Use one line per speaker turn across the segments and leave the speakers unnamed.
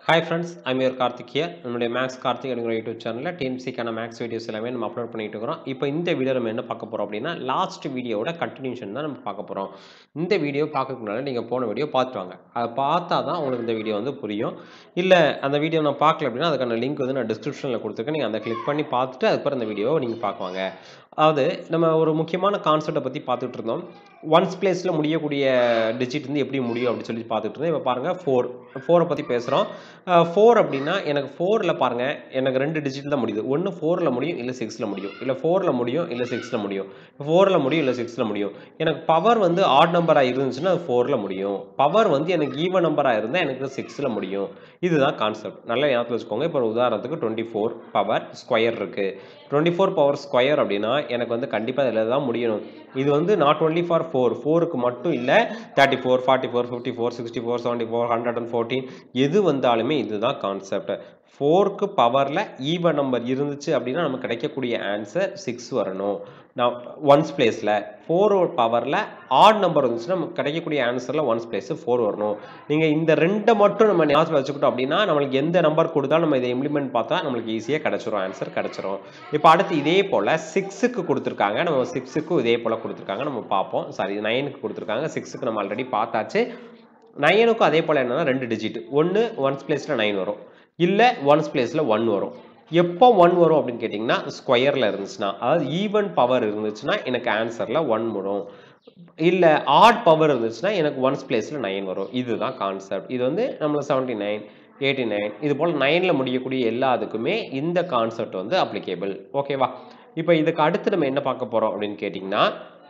hi friends I'm your Karthik here நம்மளுடைய Max Karthik அப்படிங்கிற YouTube சேனலில் டிஎம்சிக்கான மேக்ஸ் வீடியோஸ் எல்லாமே நம்ம அப்லோட் பண்ணிட்டு இருக்கிறோம் இப்போ இந்த வீடியோ நம்ம என்ன பார்க்க போகிறோம் அப்படின்னா லாஸ்ட் வீடியோவோட கண்டினியூஷன் தான் நம்ம பார்க்க போகிறோம் இந்த வீடியோ பார்க்கறதுக்கு முன்னாடி நீங்கள் போன வீடியோ பார்த்துட்டு வாங்க அதை பார்த்தா தான் உங்களுக்கு இந்த வீடியோ வந்து புரியும் இல்லை அந்த வீடியோ நான் பார்க்கல அப்படின்னா அதுக்கான லிங்க் வந்து நான் டிஸ்கிரிப்ஷனில் கொடுத்துருக்கேன் நீங்கள் அந்த கிளிக் பண்ணி பார்த்துட்டு அதுக்கப்புறம் இந்த வீடியோவை நீங்கள் பார்க்குவாங்க அதாவது நம்ம ஒரு முக்கியமான கான்செப்டை பற்றி பார்த்துட்டு இருந்தோம் ஒன்ஸ் பிளேஸில் முடியக்கூடிய டிஜிட் வந்து எப்படி முடியும் அப்படின்னு சொல்லி பார்த்துட்டு இருந்தோம் இப்போ பாருங்கள் ஃபோர் ஃபோரை பற்றி பேசுகிறோம் ஃபோர் அப்படின்னா எனக்கு ஃபோரில் பாருங்கள் எனக்கு ரெண்டு டிஜிட் தான் முடியுது ஒன்று ஃபோரில் முடியும் இல்லை சிக்ஸில் முடியும் இல்லை ஃபோரில் முடியும் இல்லை சிக்ஸில் முடியும் ஃபோரில் முடியும் இல்லை சிக்ஸில் முடியும் எனக்கு பவர் வந்து ஆட் நம்பராக இருந்துச்சுன்னா அது ஃபோரில் முடியும் பவர் வந்து எனக்கு ஈவன் நம்பராக இருந்தால் எனக்கு சிக்ஸில் முடியும் இதுதான் கான்செப்ட் நல்லா ஞாபகம் வச்சுக்கோங்க இப்போ ஒரு உதாரணத்துக்கு டுவெண்ட்டி ஃபோர் பவர் ஸ்கொயர் இருக்குது டுவெண்ட்டி ஃபோர் பவர் ஸ்கொயர் அப்படின்னா எனக்கு வந்து கண்டிப்பாக இதில் தான் முடியணும் இது வந்து நாட் ஒன்லி ஃபார் ஃபோர் ஃபோருக்கு மட்டும் இல்லை thirty four forty four fifty four sixty four seventy four hundred and fourteen எது வந்தாலுமே இதுதான் கான்செப்ட் ஃபோருக்கு பவரில் ஈவன் நம்பர் இருந்துச்சு அப்படின்னா நமக்கு கிடைக்கக்கூடிய ஆன்சர் சிக்ஸ் வரணும் நான் ஒன்ஸ் பிளேஸில் ஃபோர் பவரில் ஆட் நம்பர் இருந்துச்சுன்னா நமக்கு கிடைக்கக்கூடிய ஆன்சரில் ஒன்ஸ் பிளேஸ் ஃபோர் வரணும் நீங்கள் இந்த ரெண்டை மட்டும் நம்ம ஞாபகம் வச்சுக்கிட்டோம் அப்படின்னா நம்மளுக்கு எந்த நம்பர் கொடுத்தாலும் நம்ம இதை இம்ப்ளிமெண்ட் பார்த்தா நம்மளுக்கு ஈஸியாக கிடச்சிரும் ஆன்சர் கிடச்சிரும் இப்போ அடுத்து இதே போல் சிக்ஸுக்கு கொடுத்துருக்காங்க நம்ம சிக்ஸுக்கும் இதே போல் கொடுத்துருக்காங்க நம்ம பார்ப்போம் சாரி நைனுக்கு கொடுத்துருக்காங்க சிக்ஸுக்கு நம்ம ஆல்ரெடி பார்த்தாச்சு நைனுக்கும் அதே போல் என்னன்னா ரெண்டு டிஜிட் ஒன்று ஒன்ஸ் பிளேஸில் நைன் வரும் இல்லை ஒன்ஸ் பிளேஸில் ஒன் வரும் எப்போ ஒன் வரும் அப்படின்னு கேட்டிங்கன்னா ஸ்கொயரில் இருந்துச்சுன்னா அதாவது ஈவன் பவர் இருந்துச்சுன்னா எனக்கு ஆன்சரில் ஒன் வரும் இல்லை ஆட் பவர் இருந்துச்சுன்னா எனக்கு ஒன்ஸ் பிளேஸில் நைன் வரும் இதுதான் கான்செப்ட் இது வந்து நம்மள செவன்ட்டி நைன் எயிட்டி நைன் இது போல் நைனில் முடியக்கூடிய எல்லாத்துக்குமே இந்த கான்செப்ட் வந்து அப்ளிகேபிள் ஓகேவா இப்போ இதுக்கு அடுத்து நம்ம என்ன பார்க்க போகிறோம் அப்படின்னு கேட்டிங்கன்னா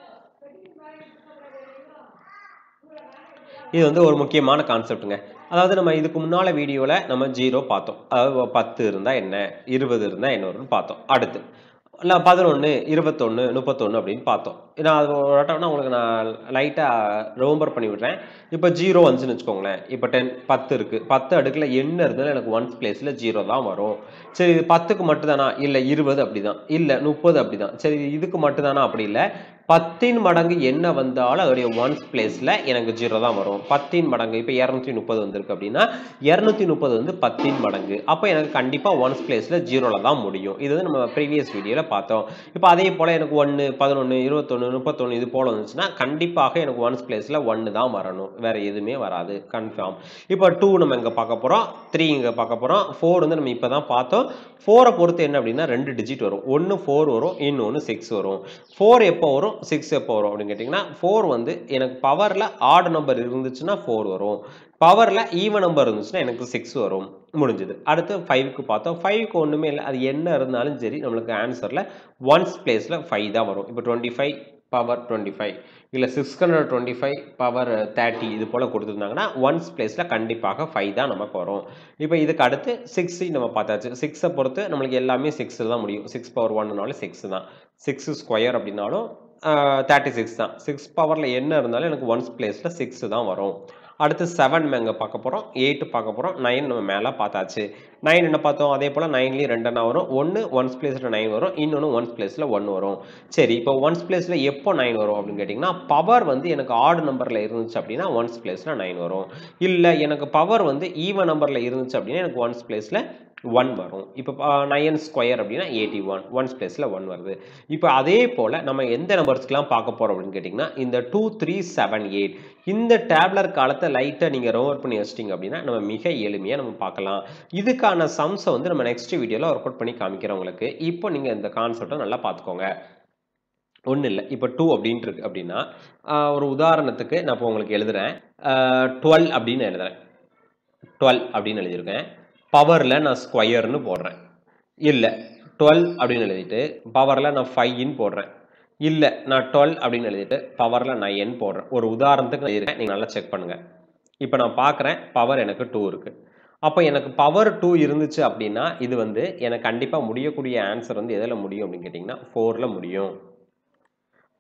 இது வந்து ஒரு முக்கியமான கான்செப்ட்டுங்க அதாவது நம்ம இதுக்கு முன்னால் வீடியோவில் நம்ம ஜீரோ பார்த்தோம் அதாவது பத்து இருந்தால் என்ன இருபது இருந்தால் என்ன வரும்னு பார்த்தோம் அடுத்து இல்லை பதினொன்று இருபத்தொன்று முப்பத்தொன்று அப்படின்னு பார்த்தோம் நான் அது ஒரு வட்டம்னா உங்களுக்கு நான் லைட்டாக ரிமெம்பர் பண்ணி விடுறேன் இப்போ ஜீரோ வந்துச்சுன்னு வச்சுக்கோங்களேன் இப்போ டென் பத்து இருக்குது பத்து அடுக்கில் என்ன இருந்தாலும் எனக்கு ஒன்ஸ் பிளேஸில் ஜீரோ தான் வரும் சரி இது பத்துக்கு மட்டும்தானா இல்லை இருபது அப்படி தான் இல்லை முப்பது அப்படி தான் சரி இதுக்கு மட்டும்தானா அப்படி இல்லை பத்தின் மடங்கு என்ன வந்தாலும் அதோடைய ஒன்ஸ் பிளேஸில் எனக்கு ஜீரோ தான் வரும் பத்தின் மடங்கு இப்போ இரநூத்தி முப்பது வந்திருக்கு அப்படின்னா இரநூத்தி முப்பது வந்து பத்தின் மடங்கு அப்போ எனக்கு கண்டிப்பாக ஒன்ஸ் பிளேஸில் ஜீரோவில் தான் முடியும் இது வந்து நம்ம ப்ரீவியஸ் வீடியோவில் பார்த்தோம் இப்போ அதே போல் எனக்கு ஒன்று பதினொன்று இருபத்தொன்று முப்பத்தொன்று இது போல் வந்துச்சுன்னா கண்டிப்பாக எனக்கு ஒன்ஸ் பிளேஸில் ஒன்று தான் வரணும் வேறு எதுவுமே வராது கன்ஃபார்ம் இப்போ டூ நம்ம இங்கே பார்க்க போகிறோம் த்ரீ இங்கே பார்க்க போகிறோம் ஃபோர் வந்து நம்ம இப்போ தான் பார்த்தோம் ஃபோரை பொறுத்து என்ன அப்படின்னா ரெண்டு டிஜிட் வரும் ஒன்று ஃபோர் வரும் இன்னொன்று சிக்ஸ் வரும் ஃபோர் எப்போ வரும் சிக்ஸ் எப்போ வரும் அப்படின்னு கேட்டிங்கன்னா ஃபோர் வந்து எனக்கு பவரில் ஆட் நம்பர் இருந்துச்சுன்னா ஃபோர் வரும் பவரில் ஈவன் நம்பர் இருந்துச்சுன்னா எனக்கு சிக்ஸ் வரும் முடிஞ்சது அடுத்து ஃபைவ்க்கு பார்த்தோம் ஃபைவ்க்கு ஒன்றுமே இல்லை அது என்ன இருந்தாலும் சரி நம்மளுக்கு ஆன்சரில் ஒன்ஸ் பிளேஸில் ஃபைவ் தான் வரும் இப்போ twenty five power twenty five இல்லை six hundred twenty five power thirty இது போல் கொடுத்துருந்தாங்கன்னா ஒன்ஸ் பிளேஸில் கண்டிப்பாக ஃபைவ் தான் நமக்கு வரும் இப்போ இதுக்கு அடுத்து சிக்ஸு நம்ம பார்த்தாச்சு சிக்ஸை பொறுத்து நம்மளுக்கு எல்லாமே சிக்ஸில் தான் முடியும் சிக்ஸ் பவர் ஒன்னுனாலும் சிக்ஸ் தான் சிக்ஸ் ஸ்கொயர் அப்படின்னாலும் தேர்ட்டி சிக்ஸ் தான் சிக்ஸ் பவரில் என்ன இருந்தாலும் எனக்கு ஒன்ஸ் பிளேஸில் சிக்ஸ் தான் வரும் அடுத்து செவன் நம்ம இங்கே பார்க்க போகிறோம் எயிட்டு பார்க்க போகிறோம் நைன் நம்ம மேலே பார்த்தாச்சு நைன் என்ன பார்த்தோம் அதே போல் நைன்லேயும் ரெண்டெண்ணா வரும் ஒன்று ஒன்ஸ் பிளேஸில் நைன் வரும் இன்னொன்று ஒன்ஸ் பிளேஸில் ஒன்று வரும் சரி இப்போ ஒன்ஸ் பிளேஸில் எப்போ நைன் வரும் அப்படின்னு கேட்டிங்கன்னா பவர் வந்து எனக்கு ஆடு நம்பரில் இருந்துச்சு அப்படின்னா ஒன்ஸ் பிளேஸில் நைன் வரும் இல்லை எனக்கு பவர் வந்து ஈவன் நம்பரில் இருந்துச்சு அப்படின்னா எனக்கு ஒன்ஸ் பிளேஸில் ஒன் வரும் இப்போ நயன் ஸ்கொயர் அப்படின்னா எயிட்டி ஒன் ஒன்ஸ் பிளேஸில் ஒன் வருது இப்போ அதே போல் நம்ம எந்த நம்பர்ஸ்க்கெலாம் பார்க்க போகிறோம் அப்படின்னு கேட்டிங்கன்னா இந்த டூ த்ரீ செவன் எயிட் இந்த டேப்லர் காலத்தை லைட்டாக நீங்கள் ரோவர் பண்ணி வச்சிட்டிங்க அப்படின்னா நம்ம மிக எளிமையாக நம்ம பார்க்கலாம் இதுக்கான சம்ஸை வந்து நம்ம நெக்ஸ்ட் வீடியோவில் ஒர்க் அவுட் பண்ணி காமிக்கிறோம் உங்களுக்கு இப்போ நீங்கள் இந்த கான்செப்டை நல்லா பார்த்துக்கோங்க ஒன்றும் இல்லை இப்போ டூ அப்படின்ட்டு இருக்கு அப்படின்னா ஒரு உதாரணத்துக்கு நான் இப்போ உங்களுக்கு எழுதுகிறேன் டுவெல் அப்படின்னு எழுதுறேன் டுவெல் அப்படின்னு எழுதியிருக்கேன் பவரில் நான் ஸ்கொயர்னு போடுறேன் இல்லை டுவெல் அப்படின்னு எழுதிட்டு பவரில் நான் ஃபைவ்னு போடுறேன் இல்லை நான் டுவெல் அப்படின்னு எழுதிட்டு பவரில் நான் என் போடுறேன் ஒரு உதாரணத்துக்கு நான் இருக்கேன் நீங்கள் நல்லா செக் பண்ணுங்கள் இப்போ நான் பார்க்குறேன் பவர் எனக்கு டூ இருக்குது அப்போ எனக்கு பவர் டூ இருந்துச்சு அப்படின்னா இது வந்து எனக்கு கண்டிப்பாக முடியக்கூடிய ஆன்சர் வந்து எதில் முடியும் அப்படின்னு கேட்டிங்கன்னா ஃபோரில் முடியும்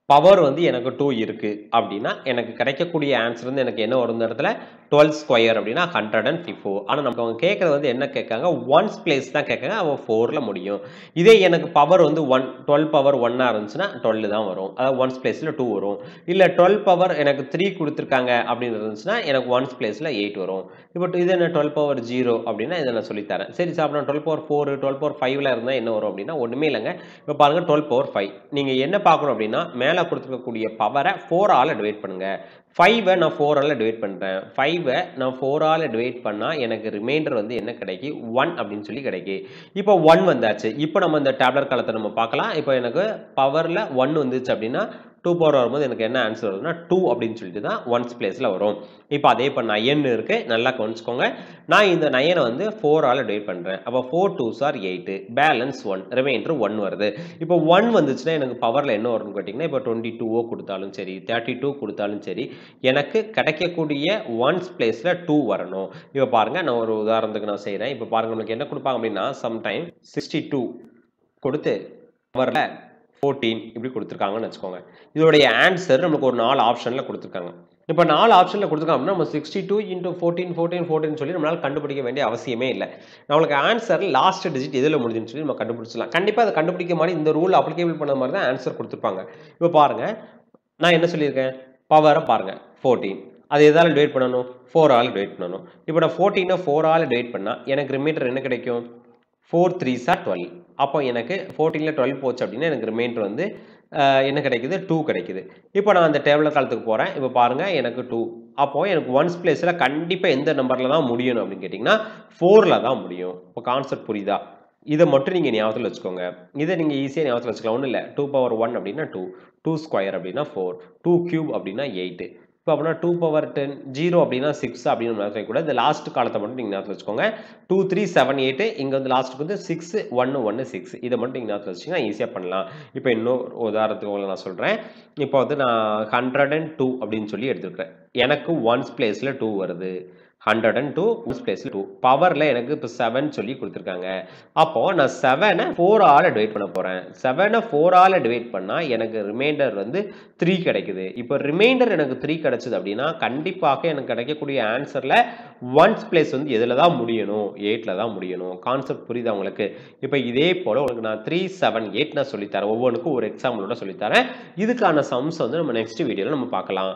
பவர் வந்து எனக்கு டூ இருக்கு அப்படின்னா எனக்கு கிடைக்கக்கூடிய ஆன்சர் வந்து எனக்கு என்ன வரும் இந்த இடத்துல டுவெல் ஸ்கொயர் அப்படின்னா ஹண்ட்ரட் அண்ட் ஃபிஃபோ ஆனால் நமக்கு அவங்க கேட்குறது வந்து என்ன கேட்காங்க ஒன்ஸ் பிளேஸ் தான் கேட்காங்க அவன் ஃபோரில் முடியும் இதே எனக்கு பவர் வந்து ஒன் டுவெல் பவர் ஒன்னாக இருந்துச்சுன்னா டுவெல் தான் வரும் அதாவது ஒன்ஸ் பிளேஸில் டூ வரும் இல்லை டுவெல் பவர் எனக்கு த்ரீ கொடுத்துருக்காங்க அப்படின்னு இருந்துச்சுன்னா எனக்கு ஒன்ஸ் பிளேஸில் எயிட் வரும் இப்போ இது என்ன டுவெல் பவர் ஜீரோ அப்படின்னா இதை நான் சொல்லித்தரேன் சரி சார் நான் twelve power four twelve power ஃபைவ்ல இருந்தால் என்ன வரும் அப்படின்னா ஒன்றுமே இல்லைங்க இப்போ பாருங்கள் டுவெல் பவர் ஃபைவ் நீங்கள் என்ன பார்க்கணும் அப்படின்னா மேலே கொடுத்துருக்கக்கூடிய பவரை ஃபோரால் டிவைட் பண்ணுங்கள் ஃபைவை நான் ஃபோரால் டிவைட் பண்ணுறேன் ஃபைவை நான் ஃபோரால் டிவைட் பண்ணால் எனக்கு ரிமைண்டர் வந்து என்ன கிடைக்கி ஒன் அப்படின்னு சொல்லி கிடைக்கி இப்போ ஒன் வந்தாச்சு இப்போ நம்ம இந்த டேப்லெட் காலத்தை நம்ம பார்க்கலாம் இப்போ எனக்கு பவரில் ஒன் வந்துச்சு அப்படின்னா டூ பவர் வரும்போது எனக்கு என்ன ஆன்சர் வருதுன்னா டூ அப்படின்னு சொல்லிட்டு தான் ஒன்ஸ் பிளேஸில் வரும் இப்போ அதே இப்போ நயன் இருக்குது நல்லா கவனிச்சுக்கோங்க நான் இந்த நயனை வந்து ஃபோரால் டிவைட் பண்ணுறேன் அப்போ four two sir eight balance one remainder one வருது இப்போ ஒன் வந்துச்சுன்னா எனக்கு பவரில் என்ன வரும்னு கேட்டிங்கன்னா இப்போ டுவெண்ட்டி டூவோ கொடுத்தாலும் சரி தேர்ட்டி டூ கொடுத்தாலும் சரி எனக்கு கிடைக்கக்கூடிய ஒன்ஸ் பிளேஸில் டூ வரணும் இப்போ பாருங்கள் நான் ஒரு உதாரணத்துக்கு நான் செய்கிறேன் இப்போ பாருங்கள் நமக்கு என்ன கொடுப்பாங்க அப்படின்னா சம்டைம் சிக்ஸ்டி டூ கொடுத்து பவரில் ஃபோர்டீன் இப்படி கொடுத்துருக்காங்கன்னு வச்சுக்கோங்க இதோடைய ஆன்சர் நமக்கு ஒரு நாலு ஆப்ஷனில் கொடுத்துருக்காங்க இப்போ நாலு ஆப்ஷனில் கொடுத்துருக்காங்க அப்படின்னா நம்ம sixty two into fourteen fourteen fourteen சொல்லி நம்மளால் கண்டுபிடிக்க வேண்டிய அவசியமே இல்லை நம்மளுக்கு ஆன்சர் லாஸ்ட் டிஜிட் எதில் முடிஞ்சுன்னு சொல்லி நம்ம கண்டுபிடிச்சலாம் கண்டிப்பாக அதை கண்டுபிடிக்க மாதிரி இந்த ரூல் அப்ளிகேபிள் பண்ண மாதிரி தான் ஆன்சர் கொடுத்துருப்பாங்க இப்போ பாருங்கள் நான் என்ன சொல்லியிருக்கேன் பவரை பாருங்கள் ஃபோர்டீன் அது எதால் டிவைட் பண்ணணும் ஃபோர் ஆல் டிவைட் பண்ணணும் இப்போ நான் ஃபோர்டீனை ஃபோர் ஆல் டிவைட் பண்ணால் எனக்கு ரிமைண்டர் என்ன கிடைக்கும் ஃபோர் த்ரீ சார் டுவெல் அப்போ எனக்கு ஃபோர்டீனில் டுவெல் போச்சு அப்படின்னா எனக்கு ரிமைண்டர் வந்து என்ன கிடைக்குது டூ கிடைக்குது இப்போ நான் அந்த டேபிள் காலத்துக்கு போகிறேன் இப்போ பாருங்கள் எனக்கு டூ அப்போது எனக்கு ஒன்ஸ் பிளேஸில் கண்டிப்பாக எந்த நம்பரில் தான் முடியணும் அப்படின்னு கேட்டிங்கன்னா ஃபோரில் தான் முடியும் இப்போ கான்செப்ட் புரியுதா இதை மட்டும் நீங்கள் ஞாபகத்தில் வச்சுக்கோங்க இதை நீங்கள் ஈஸியாக ஞாபகத்தில் வச்சுக்கலாம் ஒன்றும் இல்லை டூ பவர் ஒன் அப்படின்னா டூ டூ ஸ்கொயர் அப்படின்னா ஃபோர் டூ க்யூப் அப்படின்னா எயிட்டு இப்போ அப்படின்னா டூ பவர் டென் ஜீரோ அப்படின்னா சிக்ஸ் அப்படின்னு ஞாபகம் கூட இந்த லாஸ்ட் காலத்தை மட்டும் நீங்கள் ஞாபகத்தில் வச்சுக்கோங்க டூ த்ரீ செவன் எயிட்டு இங்கே வந்து லாஸ்ட்டுக்கு வந்து சிக்ஸ் ஒன்று ஒன்று சிக்ஸ் இதை மட்டும் நீங்கள் ஞாபகத்தில் வச்சிங்கன்னா ஈஸியாக பண்ணலாம் இப்போ இன்னும் உதாரணத்துக்கு உங்களை நான் சொல்கிறேன் இப்போ வந்து நான் ஹண்ட்ரட் அண்ட் டூ அப்படின்னு சொல்லி எடுத்துருக்கிறேன் எனக்கு ஒன்ஸ் பிளேஸில் டூ வருது hundred and two ones place two பவரில் எனக்கு இப்போ செவன் சொல்லி கொடுத்துருக்காங்க அப்போது நான் செவனை ஃபோர் ஆல் டிவைட் பண்ண போகிறேன் செவனை ஃபோர் ஆல் டிவைட் பண்ணால் எனக்கு ரிமைண்டர் வந்து த்ரீ கிடைக்குது இப்போ ரிமைண்டர் எனக்கு த்ரீ கிடைச்சது அப்படின்னா கண்டிப்பாக எனக்கு கிடைக்கக்கூடிய ஆன்சரில் ஒன்ஸ் பிளேஸ் வந்து எதில் தான் முடியணும் எயிட்டில் தான் முடியணும் கான்செப்ட் புரியுது உங்களுக்கு இப்போ இதே போல் உங்களுக்கு நான் த்ரீ செவன் எயிட் நான் சொல்லித்தரேன் ஒவ்வொன்றுக்கும் ஒரு எக்ஸாம்பிளோட சொல்லித்தரேன் இதுக்கான சம்ஸ் வந்து நம்ம நெக்ஸ்ட் வீடியோவில் நம்ம பார்க்கலாம்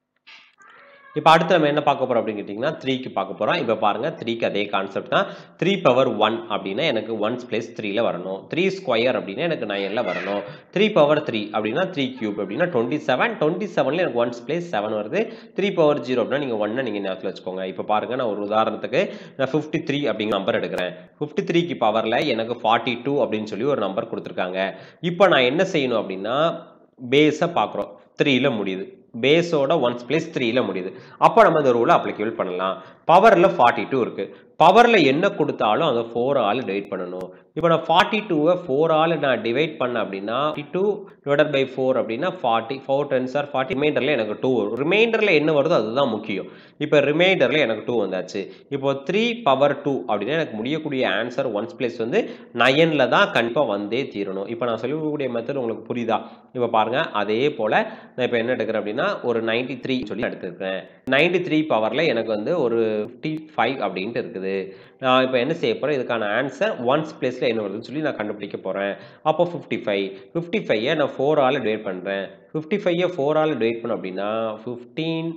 இப்போ அடுத்து நம்ம என்ன பார்க்க போகிறோம் அப்படின்னு கேட்டிங்கன்னா த்ரீக்கு பார்க்க போகிறோம் இப்போ பாருங்கள் த்ரீக்கு அதே கான்செப்ட் தான் த்ரீ பவர் ஒன் அப்படின்னா எனக்கு ஒன்ஸ் பிளேஸ் த்ரீல வரணும் த்ரீ ஸ்கொயர் அப்படின்னா எனக்கு நைனில் வரணும் த்ரீ பவர் த்ரீ அப்படின்னா த்ரீ கியூப் அப்படின்னா டுவெண்ட்டி செவன் டுவெண்ட்டி செவனில் எனக்கு ஒன்ஸ் பிளேஸ் செவன் வருது த்ரீ பவர் ஜீரோ அப்படின்னா நீங்கள் ஒன்றை நீங்கள் ஞாபகத்தில் வச்சுக்கோங்க இப்போ பாருங்கள் நான் ஒரு உதாரணத்துக்கு நான் ஃபிஃப்டி த்ரீ அப்படிங்கிற நம்பர் எடுக்கிறேன் ஃபிஃப்டி த்ரீக்கு பவரில் எனக்கு ஃபார்ட்டி டூ அப்படின்னு சொல்லி ஒரு நம்பர் கொடுத்துருக்காங்க இப்போ நான் என்ன செய்யணும் அப்படின்னா பேஸை பார்க்குறோம் த்ரீல முடியுது பேஸோட ஒன்ஸ் பிளேஸ் த்ரீல முடியுது அப்போ நம்ம இந்த ரூலை அப்ளிகேபிள் பண்ணலாம் பவரில் ஃபார்ட்டி டூ இருக்குது பவரில் என்ன கொடுத்தாலும் அதை ஃபோர் ஆல் டிவைட் பண்ணணும் இப்போ நான் ஃபார்ட்டி டூவை ஃபோர் ஆல் நான் டிவைட் பண்ணேன் அப்படின்னா forty two divide by four அப்படின்னா forty four ten sir forty ரிமைண்டரில் எனக்கு டூ வரும் ரிமைண்டரில் என்ன வருதோ அதுதான் முக்கியம் இப்போ ரிமைண்டரில் எனக்கு டூ வந்தாச்சு இப்போ த்ரீ பவர் டூ அப்படின்னா எனக்கு முடியக்கூடிய ஆன்சர் ஒன்ஸ் பிளேஸ் வந்து நயனில் தான் கண்டிப்பாக வந்தே தீரணும் இப்போ நான் சொல்லக்கூடிய மெத்தட் உங்களுக்கு புரியுதா இப்போ பாருங்கள் அதே போல் நான் இப்போ என்ன எடுக்கிறேன் அப்படின்னா ஒரு நைன்டி த்ரீ சொல்லி எடுத்துருக்கேன் நைன்டி த்ரீ பவரில் எனக்கு வந்து ஒரு ஃபிஃப்டி ஃபைவ் அப்படின்ட்டு இருக்குது நான் இப்போ என்ன செய்ய போகிறேன் இதுக்கான ஆன்சர் ஒன்ஸ் பிளேஸில் என்ன வருதுன்னு சொல்லி நான் கண்டுபிடிக்க போகிறேன் அப்போ ஃபிஃப்டி ஃபைவ் ஃபிஃப்டி ஃபைவை நான் ஃபோர் ஆல் டிவைட் பண்ணுறேன் ஃபிஃப்டி ஃபைவை ஃபோர் ஆல் டிவைட் பண்ணோம் அப்படின்னா fifteen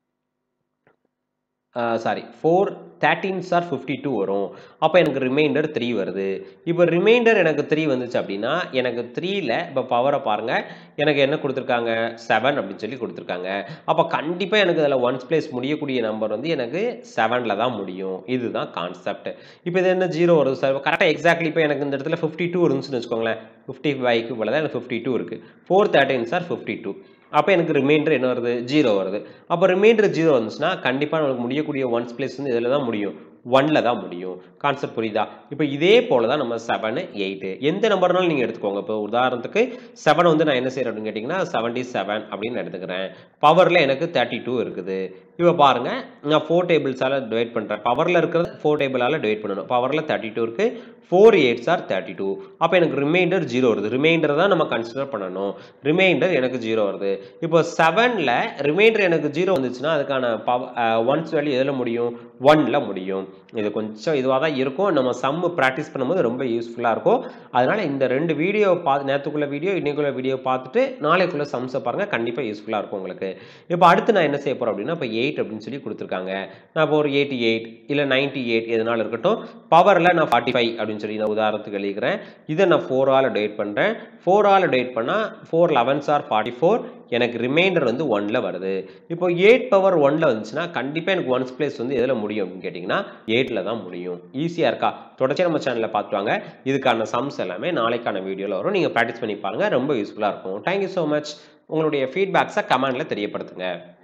sorry four thirteen sir fifty two வரும் அப்போ எனக்கு ரிமைண்டர் த்ரீ வருது இப்போ ரிமைண்டர் எனக்கு த்ரீ வந்துச்சு அப்படின்னா எனக்கு த்ரீல இப்போ பவரை பாருங்கள் எனக்கு என்ன கொடுத்துருக்காங்க செவன் அப்படின்னு சொல்லி கொடுத்துருக்காங்க அப்போ கண்டிப்பாக எனக்கு அதில் ஒன்ஸ் பிளேஸ் முடியக்கூடிய நம்பர் வந்து எனக்கு செவனில் தான் முடியும் இதுதான் கான்செப்ட் இப்போ இது என்ன ஜீரோ வருது சார் கரெக்டாக எக்ஸாக்ட்லி இப்போ எனக்கு இந்த இடத்துல ஃபிஃப்டி டூ இருந்துச்சுன்னு வச்சுக்கோங்களேன் ஃபிஃப்டி ஃபைவ்க்கு போல தான் எனக்கு ஃபிஃப்டி டூ இருக்குது four thirteen sir fifty two அப்போ எனக்கு ரிமைண்டர் என்ன வருது ஜீரோ வருது அப்போ ரிமைண்டர் ஜீரோ வந்துச்சுன்னா கண்டிப்பாக நமக்கு முடியக்கூடிய ஒன்ஸ் பிளேஸ் வந்து இதில் தான் முடியும் ஒன்ல தான் முடியும் கான்செப்ட் புரியுதா இப்போ இதே போல தான் நம்ம செவன் எயிட்டு எந்த நம்பர்னாலும் நீங்கள் எடுத்துக்கோங்க இப்போ உதாரணத்துக்கு செவன் வந்து நான் என்ன செய்கிறேன் அப்படின்னு கேட்டிங்கன்னா செவன்டி செவன் அப்படின்னு எடுத்துக்கிறேன் பவரில் எனக்கு தேர்ட்டி டூ இருக்குது இப்போ பாருங்க நான் ஃபோர் டேபிள்ஸால் டிவைட் பண்ணுறேன் பவரில் இருக்கிறது ஃபோர் டேபிளால் டிவைட் பண்ணணும் பவரில் தேர்ட்டி டூ இருக்குது four eights are thirty two அப்போ எனக்கு ரிமைண்டர் ஜீரோ வருது ரிமைண்டர் தான் நம்ம கன்சிடர் பண்ணணும் ரிமைண்டர் எனக்கு ஜீரோ வருது இப்போ செவனில் ரிமைண்டர் எனக்கு ஜீரோ வந்துச்சுன்னா அதுக்கான பவ ஒன்ஸ் வேல்யூ எதில் முடியும் ஒன்ல முடியும் இது கொஞ்சம் இதுவாக தான் இருக்கும் நம்ம சம்மு ப்ராக்டிஸ் பண்ணும்போது ரொம்ப யூஸ்ஃபுல்லாக இருக்கும் அதனால் இந்த ரெண்டு வீடியோ பார்த்து நேற்றுக்குள்ள வீடியோ இன்னைக்குள்ள வீடியோ பார்த்துட்டு நாளைக்குள்ள சம்ஸை பாருங்கள் கண்டிப்பாக யூஸ்ஃபுல்லாக இருக்கும் உங்களுக்கு இப்போ அடுத்து நான் என்ன செய்ய போகிறேன் அப்படின்னா இப்போ எயிட் அப்படின்னு சொல்லி கொடுத்துருக்காங்க நான் இப்போ ஒரு எயிட்டி எயிட் இல்லை நைன்ட்டி எயிட் எதனால இருக்கட்டும் பவரில் நான் ஃபார்ட்டி ஃபைவ் அப்படின்னு சொல்லி நான் உதாரணத்துக்கு எழுதிக்கிறேன் இதை நான் ஃபோரால் டேட் பண்ணுறேன் ஃபோரால் டேட் பண்ணால் four elevens are forty four எனக்கு ரிமைண்டர் வந்து ஒன்ல வருது இப்போ எயிட் பவர் ஒன்ல வந்துச்சுன்னா கண்டிப்பாக எனக்கு ஒன்ஸ் பிளேஸ் வந்து எதில் முடியும் அப்படின்னு கேட்டிங்கன்னா எயிட்டில் தான் முடியும் ஈஸியாக இருக்கா தொடர்ச்சியாக நம்ம சேனலில் பார்த்துவாங்க இதுக்கான சம்ஸ் எல்லாமே நாளைக்கான வீடியோவில் வரும் நீங்கள் ப்ராக்டிஸ் பண்ணி பாருங்கள் ரொம்ப யூஸ்ஃபுல்லாக இருக்கும் தேங்க்யூ ஸோ மச் உங்களுடைய ஃபீட்பேக்ஸை கமெண்டில் தெரியப்படுத்துங்க